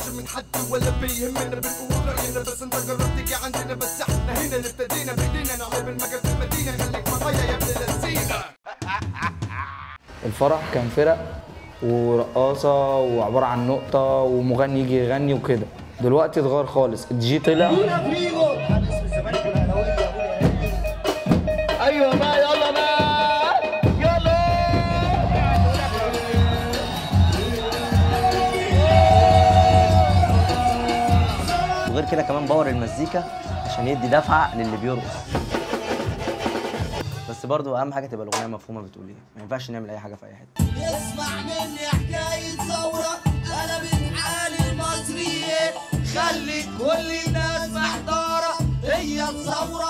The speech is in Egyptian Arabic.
بنخافش من حد ولا بيهمنا بنقول راينا بس انت جربت تيجي عندنا بس احنا هنا اللي ابتدينا بايدينا نعمل بالمجال في المدينه خليك معايا يا ابن اللذينه الفرح كان فرق ورقاصة وعبارة عن نقطة ومغني يجي يغني وكده دلوقتي اتغير خالص الدي جي طلع ايوه بقى يلا بقى يلا وغير كده كمان باور المزيكا عشان يدي دفعه للي بيرقص بس برضو اهم حاجه تبقى الاغنيه مفهومه بتقول ايه ما ينفعش نعمل اي حاجه في اي حته اسمع مني حكاية ثورة قلبت حال المصريين خلي كل الناس محتارة هي الثورة